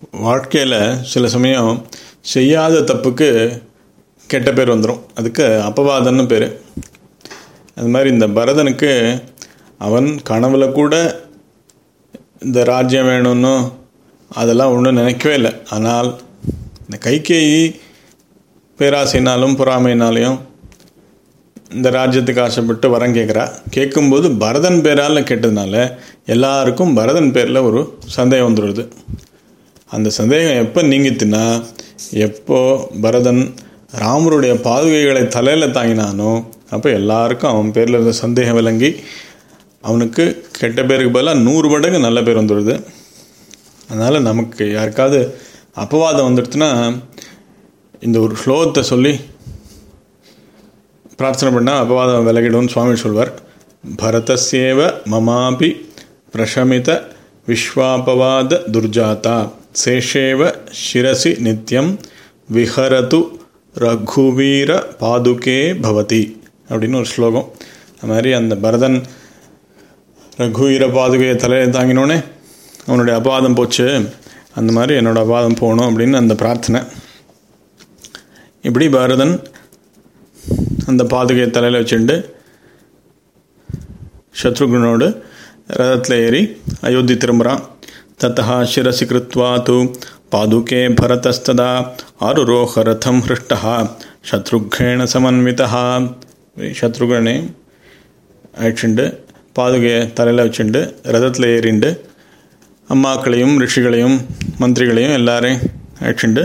வாழ்க்கையில் சில சமயம் செய்யாத தப்புக்கு கெட்ட பேர் வந்துடும் அதுக்கு அபவாதம்னு பேர் அது மாதிரி இந்த பரதனுக்கு அவன் கனவுல கூட இந்த ராஜ்யம் வேணும்னு அதெல்லாம் ஒன்றும் நினைக்கவே இல்லை ஆனால் இந்த கைகேயி பேராசைனாலும் பொறாமைனாலையும் இந்த ராஜ்யத்துக்கு ஆசைப்பட்டு வரம் கேட்குறா கேட்கும்போது பரதன் பேரால் கேட்டதுனால எல்லாருக்கும் பரதன் பேரில் ஒரு சந்தேகம் வந்துடுது அந்த சந்தேகம் எப்போ நீங்கித்துனா எப்போ பரதன் ராமருடைய பாதுகைகளை தலையில் தாங்கினானோ அப்போ எல்லாருக்கும் அவன் பேரில் இருந்த சந்தேகம் விளங்கி அவனுக்கு கெட்ட பேருக்கு பதிலாக நூறு மடங்கு நல்ல பேர் வந்துடுது அதனால் நமக்கு யாருக்காவது அபவாதம் வந்துடுச்சுன்னா இந்த ஒரு ஸ்லோகத்தை சொல்லி பிரார்த்தனை பண்ணால் அபவாதம் விலகிடும்னு சுவாமி சொல்வார் பரதசேவ மமாபி பிரஷமித விஸ்வாபவாத துர்ஜாதா சேஷேவ சிரசி நித்யம் விஹரது ரகுவீர பாதுகே பவதி அப்படின்னு ஒரு ஸ்லோகம் அது மாதிரி அந்த பரதன் ரகுவீர பாதுகையை தலையை தாங்கினோடனே அவனுடைய அபாதம் போச்சு அந்த மாதிரி என்னோட அபாதம் போகணும் அப்படின்னு அந்த பிரார்த்தனை இப்படி பரதன் அந்த பாதுகையை தலையில் வச்சுட்டு சத்ருகுனோடு ரதத்தில் ஏறி அயோத்தி திரும்புகிறான் தத்தா சிரசி கிருத்வா து பாதுகே பரதஸ்ததா ஆருரோஹ ரதம் ஹிருஷ்டா சத்ருகேண சமன்விதா சத்ருகனே அழிச்சுண்டு பாதுகையை தலையில் வச்சுண்டு ரதத்தில் ஏறிண்டு அம்மாக்களையும் ரிஷிகளையும் மந்திரிகளையும் எல்லாரையும் அழிச்சுண்டு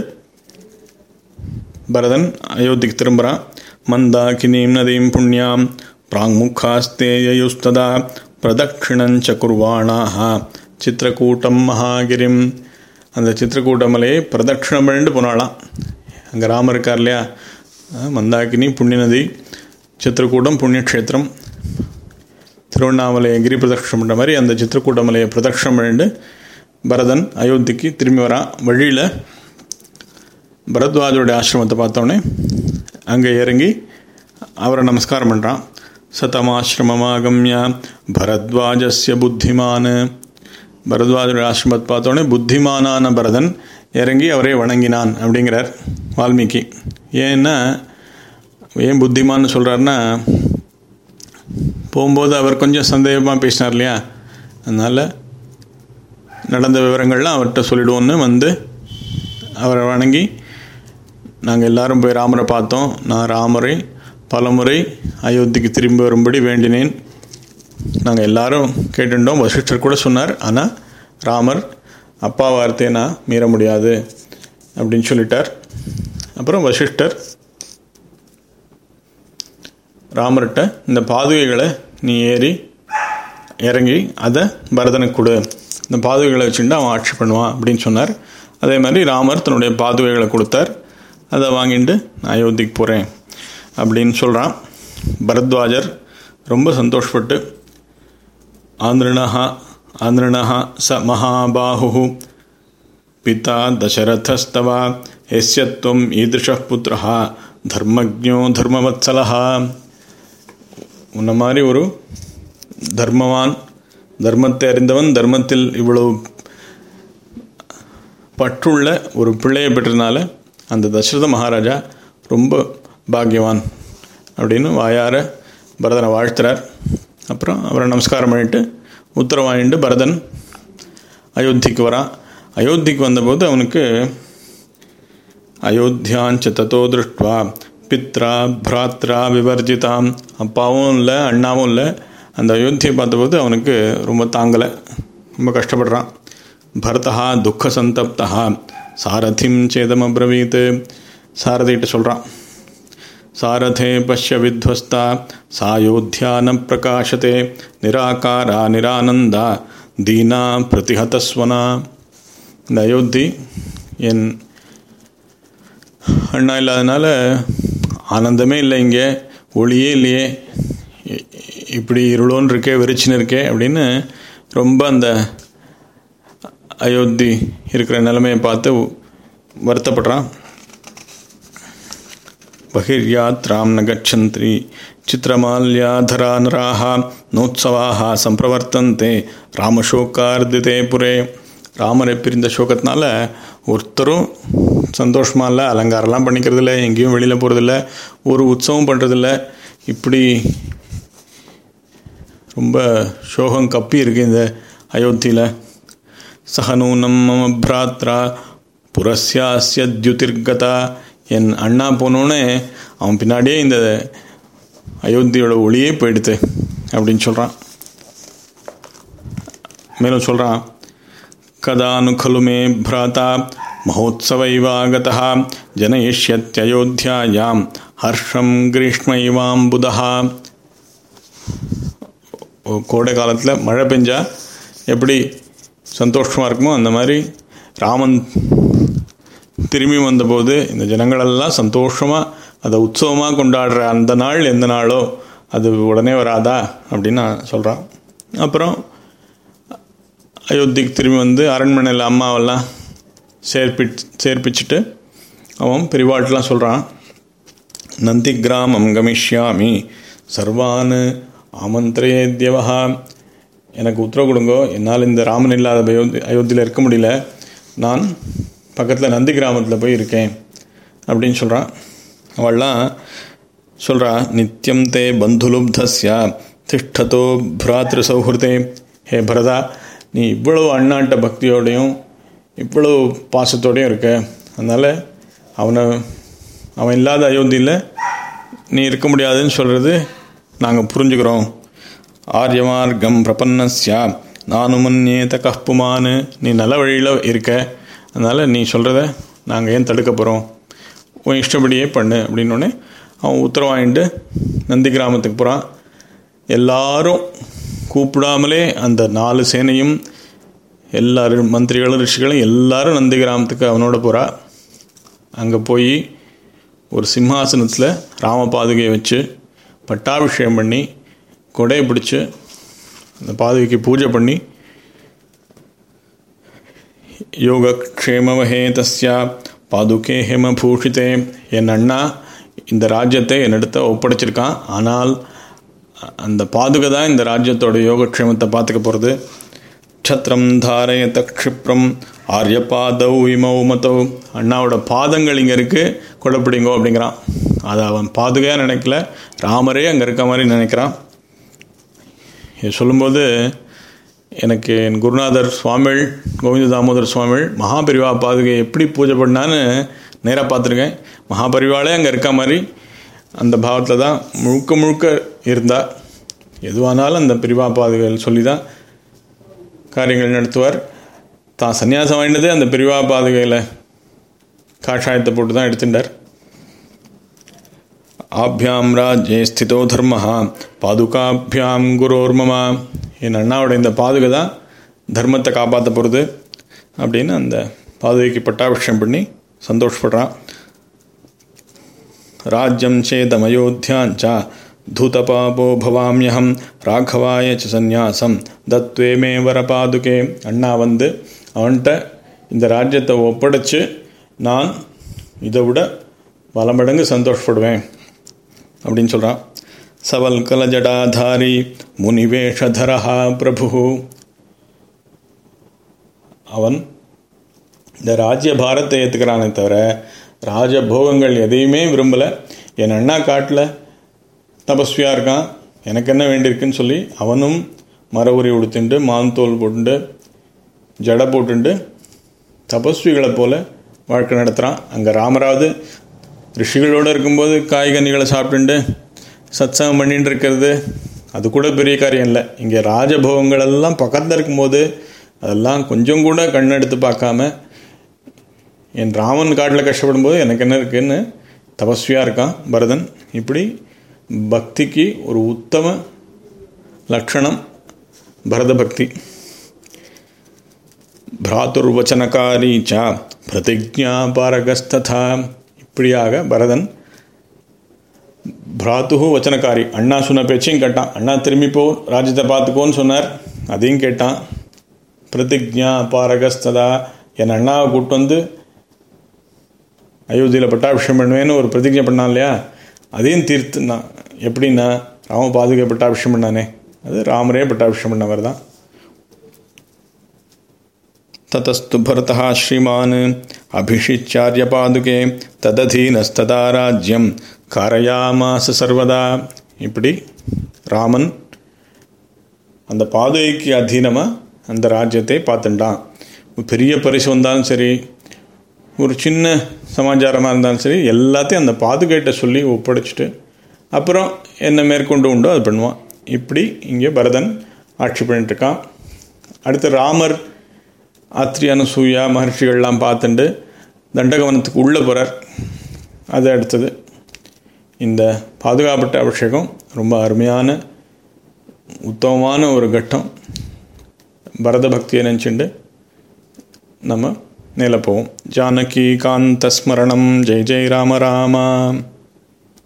பரதன் அயோத்திக்கு திரும்புகிறான் மந்தாகினீம் நதீம் புண்ணியாம் பிராங்முகாஸ்தேயுஸ்ததா பிரதட்சிணஞ்ச குர்வாணாக சித்திரக்கூட்டம் மகாகிரிம் அந்த சித்திரக்கூட்ட மலையை பிரதட்சிணம் பண்ணிட்டு போனாலாம் அங்கே ராமர் இருக்கார் இல்லையா மந்தாகினி புண்ணிய நதி சித்திரக்கூட்டம் புண்ணியக்ஷேத்திரம் திருவண்ணாமலையை கிரி பிரதட்சிணம் பண்ணுற மாதிரி அந்த சித்திரக்கூட்ட மலையை பிரதட்சிணம் பண்ணிட்டு பரதன் அயோத்திக்கு திரும்பி வரான் வழியில் பரத்வாஜோடைய ஆசிரமத்தை பார்த்தோன்னே அங்கே இறங்கி அவரை நமஸ்காரம் பண்ணுறான் சதமாசிரமமாகம்ய பரத்வாஜஸ்ய புத்திமான் பரத்வாஜோட ஆசிரமத்தை பார்த்தோன்னே புத்திமானான பரதன் இறங்கி அவரை வணங்கினான் அப்படிங்கிறார் வால்மீகி ஏன்னா ஏன் புத்திமான்னு சொல்கிறாருன்னா போகும்போது அவர் கொஞ்சம் சந்தேகமாக பேசினார் இல்லையா அதனால் நடந்த விவரங்கள்லாம் அவர்கிட்ட சொல்லிடுவோன்னு வந்து அவரை வணங்கி நாங்கள் எல்லாரும் போய் ராமரை பார்த்தோம் நான் ராமரை பலமுறை அயோத்திக்கு திரும்பி வரும்படி வேண்டினேன் நாங்கள் எல்லாரும் கேட்டுட்டோம் வசிஷ்டர் கூட சொன்னார் ஆனால் ராமர் அப்பா வார்த்தையை நான் மீற முடியாது அப்படின்னு சொல்லிட்டார் அப்புறம் வசிஷ்டர் ராமர்கிட்ட இந்த பாதுகைகளை நீ ஏறி இறங்கி அதை பரதனுக்கு கொடு இந்த பாதுகைகளை வச்சுட்டு அவன் ஆட்சி பண்ணுவான் அப்படின்னு சொன்னார் அதே மாதிரி ராமர் தன்னுடைய பாதுகைகளை கொடுத்தார் அதை வாங்கிட்டு நான் அயோத்திக்கு போகிறேன் அப்படின்னு சொல்கிறான் பரத்வாஜர் ரொம்ப சந்தோஷப்பட்டு ஆந்திரணா ஆந்திரணா ச மகாபாஹு பிதா தசரதஸ்தவா எஸ்யத்வம் ஈதிருஷ புத்திரா தர்மஜோ தர்மவத்சலா உன்ன மாதிரி ஒரு தர்மவான் தர்மத்தை அறிந்தவன் தர்மத்தில் இவ்வளவு பற்றுள்ள ஒரு பிள்ளையை பெற்றனால அந்த தசரத மகாராஜா ரொம்ப பாக்யவான் அப்படின்னு வாயார பரதனை வாழ்த்துறார் அப்புறம் அவரை நமஸ்காரம் பண்ணிட்டு உத்தரவு வாங்கிட்டு பரதன் அயோத்திக்கு வரான் அயோத்திக்கு வந்தபோது அவனுக்கு அயோத்தியாஞ்ச தத்தோ திருஷ்டுவா பித்ரா பிராத்ரா விவர்ஜிதாம் அப்பாவும் இல்லை அண்ணாவும் இல்லை அந்த அயோத்தியை பார்த்தபோது அவனுக்கு ரொம்ப தாங்கலை ரொம்ப கஷ்டப்படுறான் பரதா துக்க சந்தப்தா சாரதிம் சேதம் அப்ரவீத் சாரதிகிட்ட சொல்கிறான் சாரதே பஷ்ய வித்வஸ்தா சாயோத்தியா ந பிரகாசத்தே நிராகாரா நிரானந்தா தீனா பிரதிஹதஸ்வனா இந்த அயோத்தி என் அண்ணா இல்லாதனால ஆனந்தமே இல்லை இங்கே ஒளியே இல்லையே இப்படி இருளோன்னு இருக்கே வெறிச்சின்னு இருக்கே அப்படின்னு ரொம்ப அந்த அயோத்தி இருக்கிற நிலைமையை பார்த்து வருத்தப்படுறான் बहिर्यात्रां न गच्छन्ति चित्रमाल्याधरा नराः नोत्सवाः सम्प्रवर्तन्ते रामशोकार्दिते पुरे ராமரை பிரிந்த சோகத்தினால ஒருத்தரும் சந்தோஷமாக இல்லை அலங்காரம்லாம் பண்ணிக்கிறதில்ல எங்கேயும் வெளியில் போகிறதில்ல ஒரு உற்சவம் பண்ணுறதில்ல இப்படி ரொம்ப சோகம் கப்பி இருக்குது இந்த அயோத்தியில் சகனூனம் மம பிராத்ரா புரஸ்யாஸ்ய தியுதிர்கதா என் அண்ணா போனோன்னே அவன் பின்னாடியே இந்த அயோத்தியோட ஒளியே போயிடுது அப்படின்னு சொல்கிறான் மேலும் சொல்கிறான் கதானு खलु मे भ्राता महोत्सवैवागतः जनयिष्यत्ययोध्यायां ஹர்ஷம் கிரீஷ்மைவாம்புதா கோடை காலத்தில் மழை பெஞ்சா எப்படி சந்தோஷமாக இருக்குமோ அந்த மாதிரி ராமன் திரும்பி வந்தபோது இந்த ஜனங்களெல்லாம் சந்தோஷமாக அதை உற்சவமாக கொண்டாடுற அந்த நாள் எந்த நாளோ அது உடனே வராதா அப்படின்னு நான் சொல்கிறான் அப்புறம் அயோத்திக்கு திரும்பி வந்து அரண்மனையில் அம்மாவெல்லாம் சேர்ப்பி சேர்ப்பிச்சுட்டு அவன் பெரிவாட்டெலாம் சொல்கிறான் நந்தி கிராமம் கமிஷ்யாமி சர்வான் ஆமந்திரேத்யவஹா எனக்கு உத்தரவு கொடுங்கோ என்னால் இந்த ராமன் இல்லாத அயோத்தி அயோத்தியில் இருக்க முடியல நான் பக்கத்தில் நந்தி கிராமத்தில் போய் இருக்கேன் அப்படின்னு சொல்கிறான் அவள்லாம் சொல்கிறா நித்தியம் தே பந்துலுப்தஸ்யா திஷ்டதோ பிராத்திரு சௌஹிருதே ஹே பரதா நீ இவ்வளவு அண்ணாட்ட பக்தியோடையும் இவ்வளவு பாசத்தோடையும் இருக்க அதனால் அவனை அவன் இல்லாத அயோத்தியில் நீ இருக்க முடியாதுன்னு சொல்கிறது நாங்கள் புரிஞ்சுக்கிறோம் ஆரியமார்க்கம் பிரபன்னஸ்யா நானுமன்யேத கப்புமானு நீ நல்ல வழியில் இருக்க அதனால் நீ சொல்கிறத நாங்கள் ஏன் தடுக்க போகிறோம் உன் இஷ்டப்படியே பண்ணு அப்படின்னோடனே அவன் உத்தரவு வாங்கிட்டு நந்தி கிராமத்துக்கு போகிறான் எல்லாரும் கூப்பிடாமலே அந்த நாலு சேனையும் எல்லாரும் மந்திரிகளும் ரிஷிகளும் எல்லாரும் நந்தி கிராமத்துக்கு அவனோட போகிறா அங்கே போய் ஒரு சிம்ஹாசனத்தில் ராம பாதுகையை வச்சு பட்டாபிஷேகம் பண்ணி கொடையை பிடிச்சி அந்த பாதுகைக்கு பூஜை பண்ணி யோகக்ஷேமவஹே தஸ்யா பாதுகே ஹேமபூஷிதே என் அண்ணா இந்த ராஜ்யத்தை என்னிடத்த ஒப்படைச்சிருக்கான் ஆனால் அந்த பாதுகை தான் இந்த ராஜ்யத்தோட யோகக்ஷேமத்தை பார்த்துக்க போகிறது க்ஷத்ரம் தாரயத க்ஷிப்ரம் ஆரியபாதவ் இமௌ மதவ் அண்ணாவோட பாதங்கள் இங்கே இருக்குது கொடைப்பிடிங்கோ அப்படிங்கிறான் அதை அவன் பாதுகையாக நினைக்கல ராமரே அங்கே இருக்க மாதிரி நினைக்கிறான் இது சொல்லும்போது எனக்கு என் குருநாதர் சுவாமிகள் கோவிந்த தாமோதர் சுவாமிகள் மகாபரிவா பாதுகை எப்படி பூஜை பண்ணான்னு நேராக பார்த்துருக்கேன் மகாபரிவாலே அங்கே இருக்க மாதிரி அந்த பாவத்தில் தான் முழுக்க முழுக்க இருந்தா எதுவானாலும் அந்த பிரிவா பாதுகள் சொல்லி தான் காரியங்கள் நடத்துவார் தான் சன்னியாசம் வாங்கினதே அந்த பிரிவா பாதுகையில் காஷாயத்தை போட்டு தான் எடுத்துட்டார் ஆபியாம் ராஜ்யே ஸ்திதோ தர்ம பாதுகாபியாம் குரோர்மமா என் அண்ணாவோட இந்த பாதுகை தான் தர்மத்தை காப்பாற்ற போகிறது அப்படின்னு அந்த பாதுகைக்கு பட்டாபிஷேகம் பண்ணி சந்தோஷப்படுறான் ராஜ்யம் சேதமயோத்தியாஞ்ச தூதபாபோ பவாமியகம் ராഘவாய ச சந்நியாசம் தத்வேமே வரபாதுகே அண்ணா வந்து அவன்கிட்ட இந்த ராஜ்யத்தை ஒப்படைச்சு நான் இதை விட பல மடங்கு சந்தோஷப்படுவேன் அப்படின்னு சொல்கிறான் சவல்கல ஜடாதாரி முனிவேஷதரஹா பிரபு அவன் இந்த ராஜ்ய பாரத்தை ஏற்றுக்கிறானே தவிர ராஜபோகங்கள் எதையுமே விரும்பலை என் அண்ணா காட்டில் தபஸ்வியாக இருக்கான் எனக்கு என்ன வேண்டியிருக்குன்னு சொல்லி அவனும் மர உரி உடுத்துண்டு மாந்தோல் போட்டுண்டு ஜடை போட்டுண்டு தபஸ்விகளை போல் வாழ்க்கை நடத்துகிறான் அங்கே ராமராவது ரிஷிகளோடு இருக்கும்போது காய்கனிகளை சாப்பிட்டுண்டு சத்சங்கம் பண்ணிட்டு இருக்கிறது அது கூட பெரிய காரியம் இல்லை இங்கே ராஜபோகங்கள் எல்லாம் பக்கத்தில் இருக்கும்போது அதெல்லாம் கொஞ்சம் கூட கண்ணெடுத்து பார்க்காம என் ராமன் காட்டில் கஷ்டப்படும் போது எனக்கு என்ன இருக்குன்னு தபஸ்வியாக இருக்கான் பரதன் இப்படி பக்திக்கு ஒரு உத்தம லக்ஷணம் பரத பக்தி பிராத்துர்வச்சனகாரி ச பிரதிஜா பாரகஸ்ததா இப்படியாக பரதன் பிராத்து வச்சனக்காரி அண்ணா சொன்ன பேச்சையும் கேட்டான் அண்ணா திரும்பி போ ராஜ்யத்தை பார்த்துக்கோன்னு சொன்னார் அதையும் கேட்டான் பிரதிஜா பாரகஸ்ததா என் அண்ணாவை கூப்பிட்டு வந்து அயோத்தியில் பட்டாபிஷேகம் பண்ணுவேன்னு ஒரு பிரதிஜை பண்ணான் இல்லையா அதையும் தீர்த்துனான் எப்படின்னா ராம பாதுகை பட்டாபிஷேகம் பண்ணானே அது ராமரே பட்டாபிஷேகம் பண்ணவர் தான் ततस्तु भरतः श्रीमान् अभिषिच्यार्यपादुके तदधीनस्तदा राज्यं कारयामास सर्वदा இப்படி ராமன் அந்த பாதுகைக்கு அதீனமாக அந்த ராஜ்யத்தை பார்த்துட்டான் பெரிய பரிசு வந்தாலும் சரி ஒரு சின்ன சமாச்சாரமாக இருந்தாலும் சரி எல்லாத்தையும் அந்த பாதுகைட்ட சொல்லி ஒப்படைச்சிட்டு அப்புறம் என்ன மேற்கொண்டு உண்டோ அது பண்ணுவான் இப்படி இங்கே பரதன் ஆட்சி பண்ணிட்டுருக்கான் அடுத்து ராமர் ஆத்ரி அனுசூயா மகர்ஷிகள்லாம் பார்த்துட்டு தண்டகவனத்துக்கு உள்ளே போகிறார் அது அடுத்தது இந்த பாதுகாப்பட்ட அபிஷேகம் ரொம்ப அருமையான உத்தமமான ஒரு கட்டம் பரத பக்தியை நினச்சிண்டு நம்ம மேலே போவோம் ஜானகி காந்த ஸ்மரணம் ஜெய் ஜெய் ராம ராமா